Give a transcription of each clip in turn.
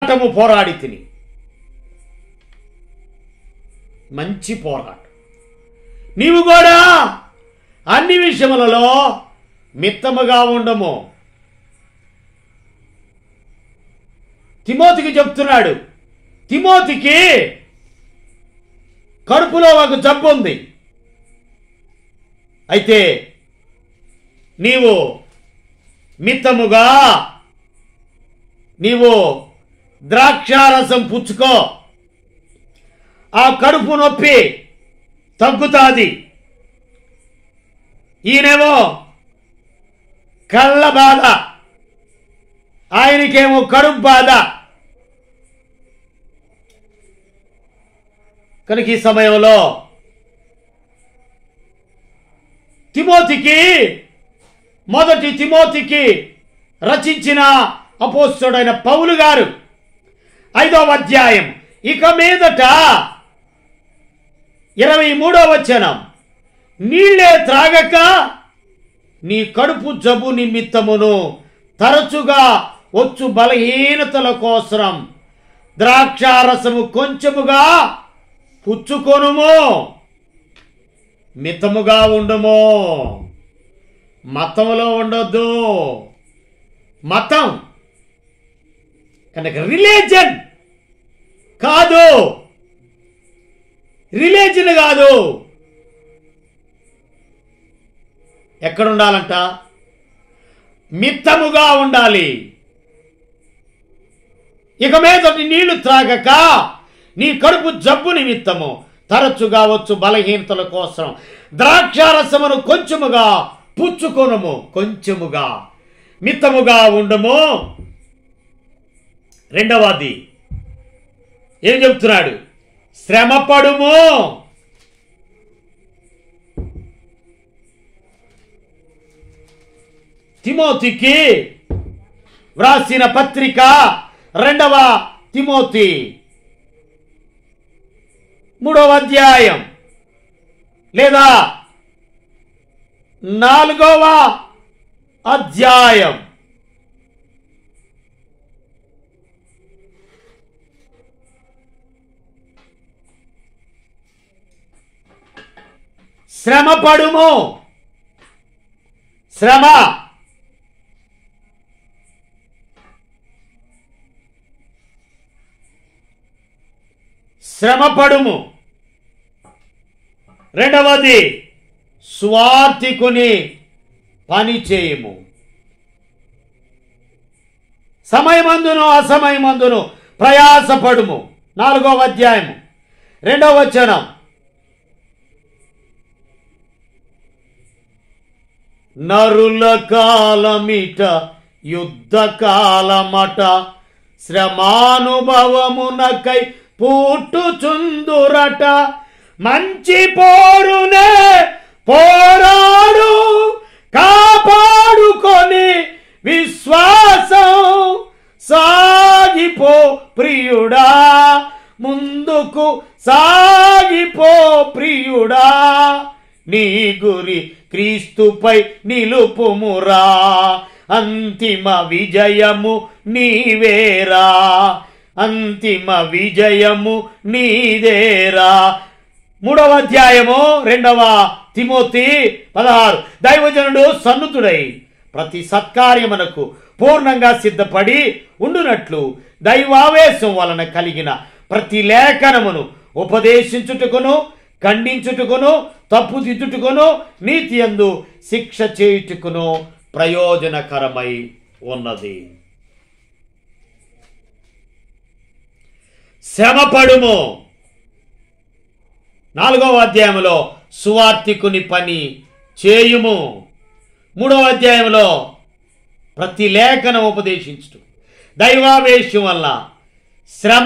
పోరాటము పోరాడి తిని మంచి పోరాటం నీవు కూడా అన్ని విషయములలో మిత్తముగా ఉండము తిమోతికి చెప్తున్నాడు తిమోతికి కడుపులో ఒక జబ్బు ఉంది అయితే నీవు మిత్తముగా నీవు ద్రాక్షారసం పుచ్చుకో ఆ కడుపు నొప్పి తగ్గుతాది ఈయనేమో కళ్ళ బాధ ఆయనకేమో కడుపు బాధ కనుక ఈ సమయంలో తిమోతికి మొదటి తిమోతికి రచించిన అపోస్తుడైన పౌలు గారు ఐదవ అధ్యాయం ఇక మీదట ఇరవై మూడో వచనం నీళ్లే త్రాగక నీ కడుపు జబ్బు నిమిత్తమును తరచుగా వచ్చు బలహీనతల కోసం ద్రాక్షారసము కొంచెముగా పుచ్చుకొనుము మితముగా ఉండుము మతములో ఉండొద్దు మతం కనుక రిలీజన్ కాదు రిలీజన్ కాదు ఎక్కడ ఉండాలంట మిత్తముగా ఉండాలి ఇక మీదటి నీళ్లు త్రాగక నీ కడుపు జబ్బు నిమిత్తము తరచుగా వచ్చు బలహీనతల కోసం ద్రాక్షారసమును కొంచెముగా పుచ్చుకొనము కొంచెముగా మిత్తముగా ఉండము రెండవది ఏం చెప్తున్నాడు శ్రమపడుము తిమోతికి వ్రాసిన పత్రిక రెండవ తిమోతి మూడవ అధ్యాయం లేదా నాలుగవ అధ్యాయం శ్రమపడుము శ్రమ శ్రమపడుము రెండవది స్వార్థికుని పని చేయము సమయమందును అసమయమందును ప్రయాసపడుము నాలుగవ అధ్యాయము రెండవ వచనం నరుల కాలమిట యుద్ధ కాలమట శ్రమానుభవమునకై పుట్టుచుందురట మంచి పోరునే పోరాడు కాపాడుకొని విశ్వాసం సాగిపో ప్రియుడా ముందుకు సాగిపో ప్రియుడా నీ గురి క్రీస్తుపై నిలుపుమురా అంతిమ విజయము నీవేరా అంతిమ విజయము నీదేరా మూడవ అధ్యాయము రెండవ తిమోతి పదహారు దైవజనుడు సన్నుతుడై ప్రతి సత్కార్యమునకు పూర్ణంగా సిద్ధపడి ఉండునట్లు దైవావేశం వలన కలిగిన ప్రతి లేఖనమును ఉపదేశించుటకును ఖండించుటకును తప్పుదిద్దుటకును నీతి యందు శిక్ష చేయుటకును ప్రయోజనకరమై ఉన్నది శ్రమపడుము నాలుగవ అధ్యాయంలో సువార్తికుని పని చేయుము మూడవ అధ్యాయంలో ప్రతి లేఖనం ఉపదేశించుట దైవావేశం వల్ల శ్రమ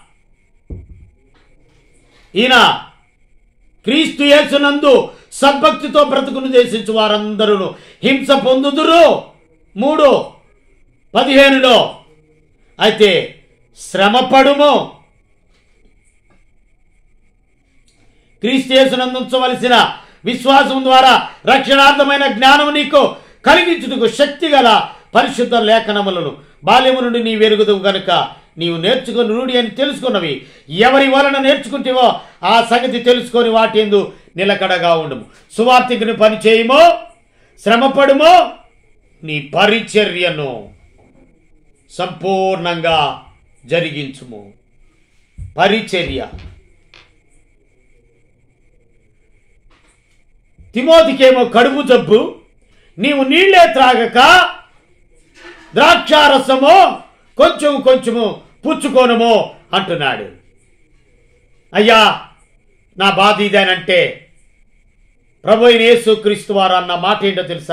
ఈయన క్రీస్తు యేసునందు సద్భక్తితో బ్రతుకును దేశించు వారందరూ హింస పొందుదురు మూడు పదిహేనులో అయితే శ్రమపడుము క్రీస్తు యేసునందు ఉంచవలసిన విశ్వాసం ద్వారా రక్షణార్థమైన జ్ఞానం నీకు కలిగించుటకు శక్తి గల పరిశుద్ధ లేఖనములను బాల్యము నుండి నీ వెరుగుదువు గనుక నీవు నేర్చుకుని రూఢి అని తెలుసుకున్నవి ఎవరి వలన నేర్చుకుంటేవో ఆ సంగతి తెలుసుకొని వాటి ఎందు నిలకడగా ఉండము సువార్థికుని పని చేయము శ్రమపడుము నీ పరిచర్యను సంపూర్ణంగా జరిగించుము పరిచర్య తిమోతికేమో కడుపు జబ్బు నీవు నీళ్లే త్రాగక ద్రాక్షారసము కొంచెం కొంచెము పుచ్చుకోనము అంటున్నాడు అయ్యా నా బాధ ఇదేనంటే ప్రభు అయిన యేసుక్రీస్తు వారు అన్న మాట ఏంటో తెలుసా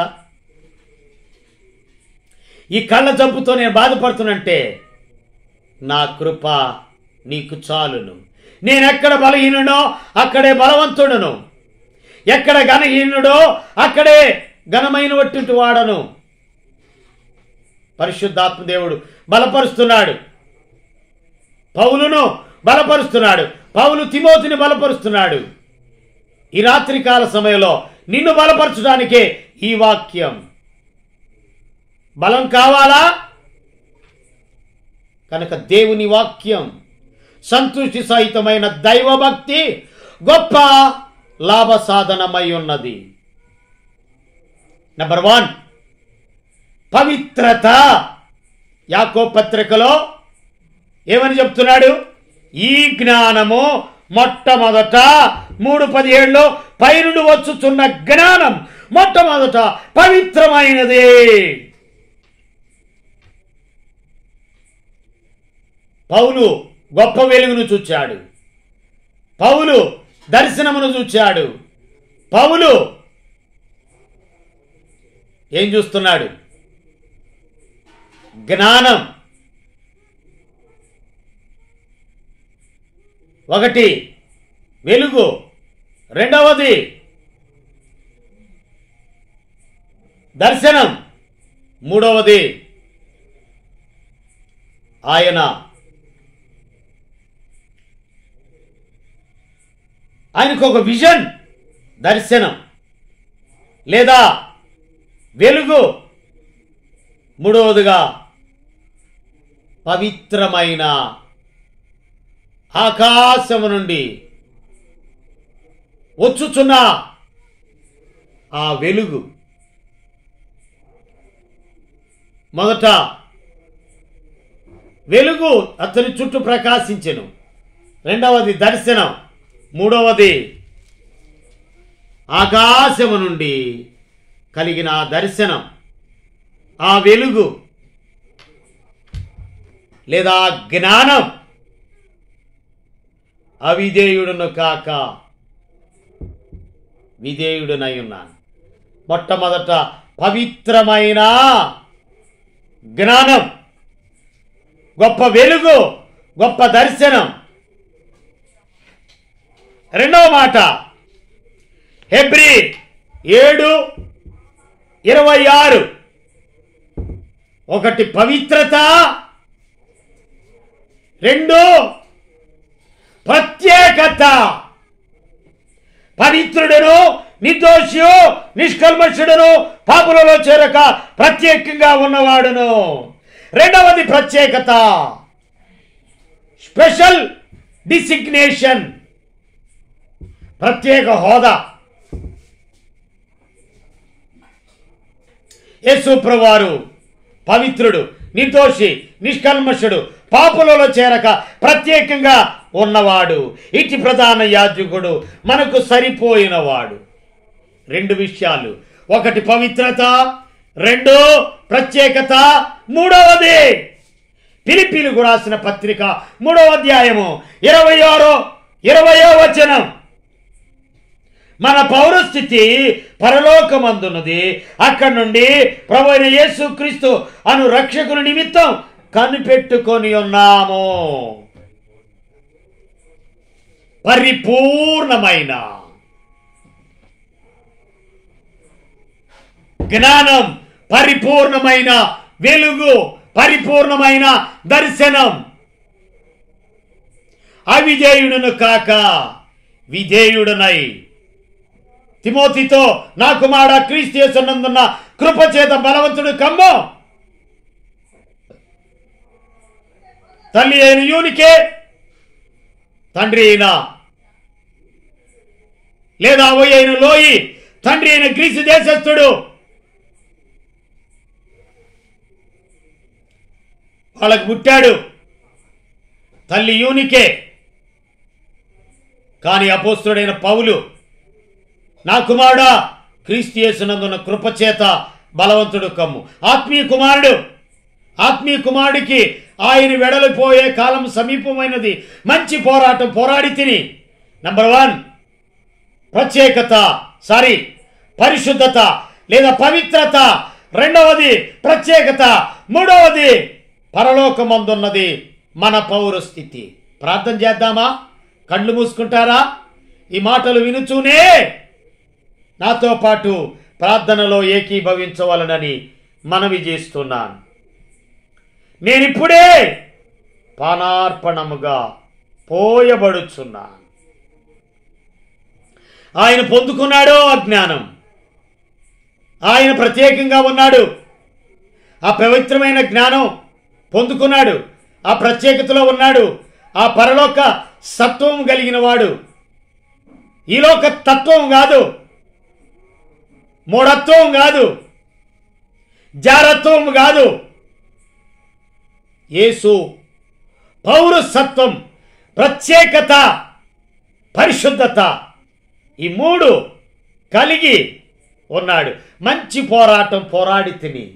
ఈ కళ్ళ జబ్బుతో నేను బాధపడుతున్నంటే నా కృప నీకు చాలును నేనెక్కడ బలహీనుడో అక్కడే బలవంతుడను ఎక్కడ ఘనహీనుడో అక్కడే ఘనమైన వట్టింటి వాడను పరిశుద్ధాత్మ దేవుడు బలపరుస్తున్నాడు పౌలును బలపరుస్తున్నాడు పౌలు తిమోతిని బలపరుస్తున్నాడు ఈ రాత్రికాల సమయంలో నిన్ను బలపరచడానికే ఈ వాక్యం బలం కావాలా కనుక దేవుని వాక్యం సంతృష్టి సహితమైన దైవభక్తి గొప్ప లాభ సాధనమై ఉన్నది నెంబర్ వన్ పవిత్రత యాకో పత్రికలో ఏమని చెప్తున్నాడు ఈ జ్ఞానము మొట్టమొదట మూడు పదిహేడులో పైనుండి వచ్చుచున్న జ్ఞానం మొట్టమొదట పవిత్రమైనది పౌలు గొప్ప వెలుగును చూచాడు పౌలు దర్శనమును చూచాడు పౌలు ఏం చూస్తున్నాడు జ్ఞానం ఒకటి వెలుగు రెండవది దర్శనం మూడవది ఆయన ఆయనకు ఒక విజన్ దర్శనం లేదా వెలుగు మూడవదిగా పవిత్రమైన ఆకాశము నుండి వచ్చుచున్న ఆ వెలుగు మొదట వెలుగు అతని చుట్టూ ప్రకాశించెను రెండవది దర్శనం మూడవది ఆకాశము నుండి కలిగిన ఆ దర్శనం ఆ వెలుగు లేదా జ్ఞానం అవిధేయుడును కాక విధేయుడునై ఉన్నాను మొట్టమొదట పవిత్రమైన జ్ఞానం గొప్ప వెలుగు గొప్ప దర్శనం రెండవ మాట హెబ్రి ఏడు ఇరవై ఆరు ఒకటి పవిత్రత రెండు ప్రత్యేకత పవిత్రుడును నిర్దోషియు నిష్కల్మషుడును పాపులలో చేరక ప్రత్యేకంగా ఉన్నవాడును రెండవది ప్రత్యేకత స్పెషల్ డిసిగ్నేషన్ ప్రత్యేక హోదా యేసుప్రవారు పవిత్రుడు నిర్దోషి నిష్కల్మషుడు పాపులలో చేరక ప్రత్యేకంగా ఉన్నవాడు ఇటు ప్రధాన యాజకుడు మనకు సరిపోయినవాడు రెండు విషయాలు ఒకటి పవిత్రత రెండు ప్రత్యేకత మూడవది పిలిపిలుగు రాసిన పత్రిక మూడవ అధ్యాయము ఇరవై ఆరో ఇరవయో వచనం మన పౌరస్థితి పరలోకమందున్నది అక్కడి నుండి ప్రభు అయిన యేసుక్రీస్తు అను రక్షకుని నిమిత్తం కనిపెట్టుకొని ఉన్నాము పరిపూర్ణమైన జ్ఞానం పరిపూర్ణమైన వెలుగు పరిపూర్ణమైన దర్శనం అవిధేయుడును కాక విధేయుడునై తిమోతితో నా కుమార క్రీస్తు యేసునందున్న కృపచేత బలవంతుడు కమ్ము తల్లి అయిన యూనికే తండ్రి అయిన లేదా అవయ్య అయిన లోయి తండ్రి అయిన గ్రీసు దేశస్థుడు వాళ్ళకు పుట్టాడు తల్లి యూనికే కానీ అపోస్తుడైన పౌలు నా కుమారుడా క్రీస్తు యేసునందున్న కృపచేత బలవంతుడు కమ్ము ఆత్మీయ కుమారుడు ఆత్మీయ కుమారుడికి ఆయన వెడలిపోయే కాలం సమీపమైనది మంచి పోరాటం పోరాడి తిని నంబర్ వన్ ప్రత్యేకత సారీ పరిశుద్ధత లేదా పవిత్రత రెండవది ప్రత్యేకత మూడవది పరలోకమందున్నది మన పౌర స్థితి ప్రార్థన చేద్దామా కళ్ళు మూసుకుంటారా ఈ మాటలు వినుచూనే నాతో పాటు ప్రార్థనలో ఏకీభవించవలనని మనవి చేస్తున్నాను నేనిప్పుడే పానార్పణముగా పోయబడుచున్నాను ఆయన పొందుకున్నాడో అజ్ఞానం ఆయన ప్రత్యేకంగా ఉన్నాడు ఆ పవిత్రమైన జ్ఞానం పొందుకున్నాడు ఆ ప్రత్యేకతలో ఉన్నాడు ఆ పరలోక సత్వం కలిగిన వాడు ఈలోక తత్వం కాదు మూఢత్వం కాదు జారత్వం కాదు యేసు పౌరసత్వం ప్రత్యేకత పరిశుద్ధత ఈ మూడు కలిగి ఉన్నాడు మంచి పోరాటం పోరాడి తిని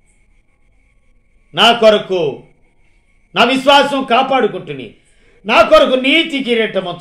నా కొరకు నా విశ్వాసం కాపాడుకుంటుని నా కొరకు నీతి కిరీటం